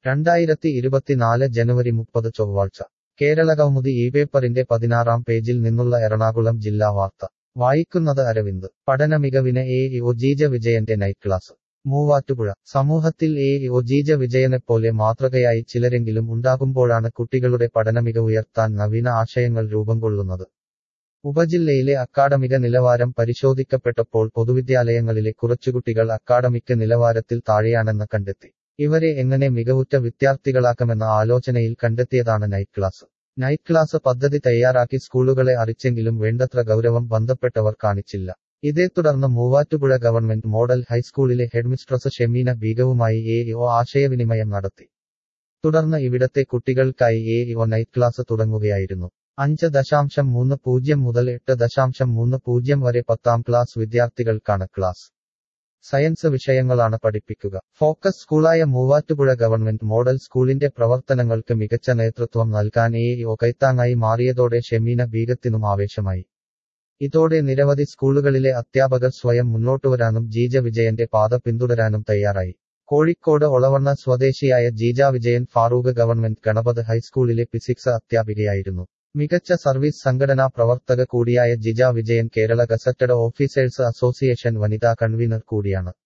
രണ്ടായിരത്തി ഇരുപത്തിനാല് ജനുവരി മുപ്പത് ചൊവ്വാഴ്ച കേരള കൗമുദി ഈ പേപ്പറിന്റെ പതിനാറാം പേജിൽ നിന്നുള്ള എറണാകുളം ജില്ലാ വാർത്ത വായിക്കുന്നത് അരവിന്ദ് പഠന മികവിന് എ ഒ ജീജ വിജയന്റെ നൈറ്റ് ക്ലാസ് മൂവാറ്റുപുഴ സമൂഹത്തിൽ എ ഒ ജീജ വിജയനെപ്പോലെ മാതൃകയായി ചിലരെങ്കിലും ഉണ്ടാകുമ്പോഴാണ് കുട്ടികളുടെ പഠനമികവ് ഉയർത്താൻ നവീന ആശയങ്ങൾ രൂപം കൊള്ളുന്നത് ഉപജില്ലയിലെ അക്കാഡമിക നിലവാരം പരിശോധിക്കപ്പെട്ടപ്പോൾ പൊതുവിദ്യാലയങ്ങളിലെ കുറച്ചുകുട്ടികൾ അക്കാഡമിക് നിലവാരത്തിൽ താഴെയാണെന്ന് കണ്ടെത്തി ഇവരെ എങ്ങനെ മികവുറ്റ വിദ്യാർത്ഥികളാക്കാമെന്ന ആലോചനയിൽ കണ്ടെത്തിയതാണ് നൈറ്റ് ക്ലാസ് നൈറ്റ് ക്ലാസ് പദ്ധതി തയ്യാറാക്കി സ്കൂളുകളെ അറിച്ചെങ്കിലും വേണ്ടത്ര ഗൗരവം ബന്ധപ്പെട്ടവർ കാണിച്ചില്ല ഇതേ തുടർന്ന് മൂവാറ്റുപുഴ ഗവൺമെന്റ് മോഡൽ ഹൈസ്കൂളിലെ ഹെഡ്മിസ്ട്രസ് ഷെമീന ബീഗവുമായി എ ഒ ആശയവിനിമയം നടത്തി തുടർന്ന് ഇവിടത്തെ കുട്ടികൾക്കായി എ ഒ നൈറ്റ് ക്ലാസ് തുടങ്ങുകയായിരുന്നു അഞ്ച് ദശാംശം മൂന്ന് പൂജ്യം മുതൽ എട്ട് ദശാംശം മൂന്ന് പൂജ്യം വരെ പത്താം ക്ലാസ് വിദ്യാർത്ഥികൾക്കാണ് ക്ലാസ് സയൻസ് വിഷയങ്ങളാണ് പഠിപ്പിക്കുക ഫോക്കസ് സ്കൂളായ മൂവാറ്റുപുഴ ഗവൺമെന്റ് മോഡൽ സ്കൂളിന്റെ പ്രവർത്തനങ്ങൾക്ക് മികച്ച നേതൃത്വം നൽകാൻ എ ഒ കൈത്താങ്ങായി മാറിയതോടെ ഷെമീന ബീഗത്തിനും ആവേശമായി ഇതോടെ നിരവധി സ്കൂളുകളിലെ അധ്യാപകർ സ്വയം മുന്നോട്ടുവരാനും ജീജ വിജയന്റെ പാത പിന്തുടരാനും തയ്യാറായി കോഴിക്കോട് ഒളവണ്ണ സ്വദേശിയായ ജീജ വിജയൻ ഫാറൂഖ് ഗവൺമെന്റ് ഗണപത് ഹൈസ്കൂളിലെ ഫിസിക്സ് അധ്യാപികയായിരുന്നു മികച്ച സർവീസ് സംഘടനാ പ്രവർത്തക കൂടിയായ Jija Vijayan Kerala gazetted officers association വനിതാ കൺവീനർ കൂടിയാണ്